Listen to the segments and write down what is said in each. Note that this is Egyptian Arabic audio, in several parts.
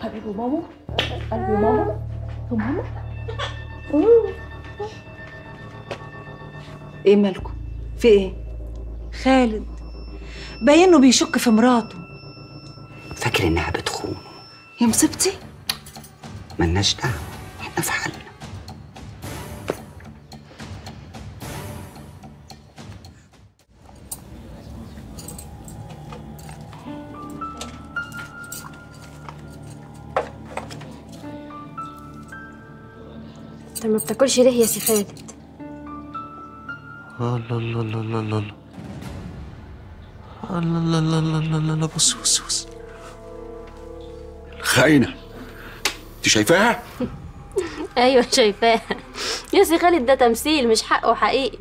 حبيبي ماما قلبي ماما ماما أوه. ايه مالكم في ايه خالد باينه بيشك في مراته فاكر انها بتخونه يا مصيبتي ملناش دعوه احنا في حالنا انت ما بتاكلش ليه يا سي خالد الله الله الله الله الله الله الله الله الله الله الله الله بص بص بص خاينه انت شايفاها ايوه شايفاه يا سي خالد ده تمثيل مش حقه حقيقي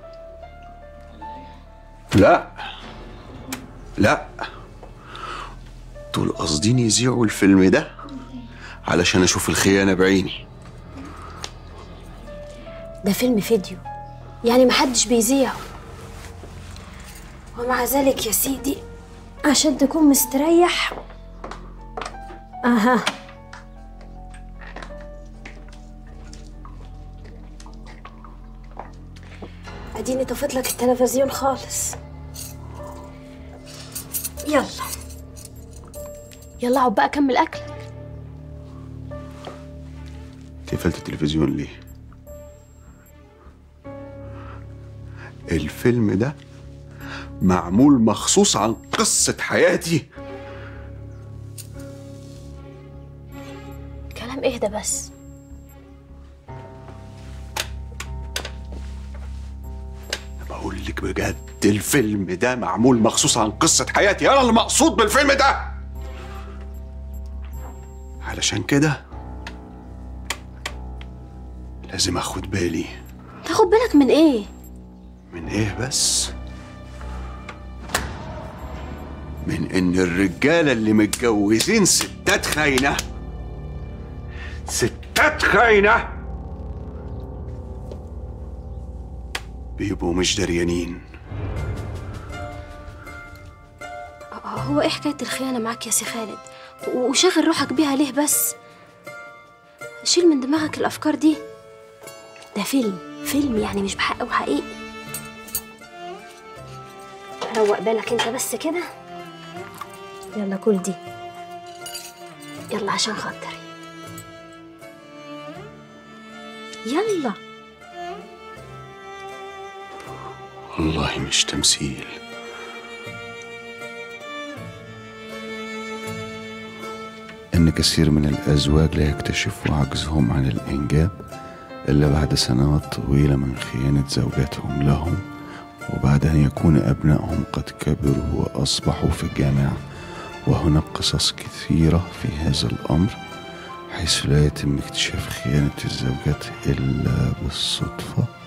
لا لا دول قاصدين يذيعوا الفيلم ده علشان اشوف الخيانه بعيني ده فيلم فيديو يعني محدش بيذيعه ومع ذلك يا سيدي عشان تكون مستريح اها اديني طفيت لك التلفزيون خالص يلا يلا عقب بقى كمل اكلك انت قفلت التلفزيون ليه الفيلم ده معمول مخصوص عن قصة حياتي كلام اهدى بس بقول لك بجد الفيلم ده معمول مخصوص عن قصة حياتي أنا اللي مقصود بالفيلم ده علشان كده لازم أخد بالي تاخد بالك من ايه من إيه بس من إن الرجالة اللي متجوزين ستات خاينة ستات خاينة بيبقوا مش دريانين هو ايه حكايه الخيانه معاك يا سي خالد و- وشاغل روحك بيها ليه بس شيل من دماغك الافكار دي ده فيلم فيلم يعني مش بحق وحقيقي روق بالك انت بس كده يلا كل دي يلا عشان خاطري يلا والله مش تمثيل إن كثير من الأزواج لا يكتشفوا عجزهم عن الإنجاب إلا بعد سنوات طويلة من خيانة زوجاتهم لهم وبعد أن يكون أبنائهم قد كبروا وأصبحوا في الجامعة وهناك قصص كثيرة في هذا الأمر حيث لا يتم اكتشاف خيانة الزوجات إلا بالصدفة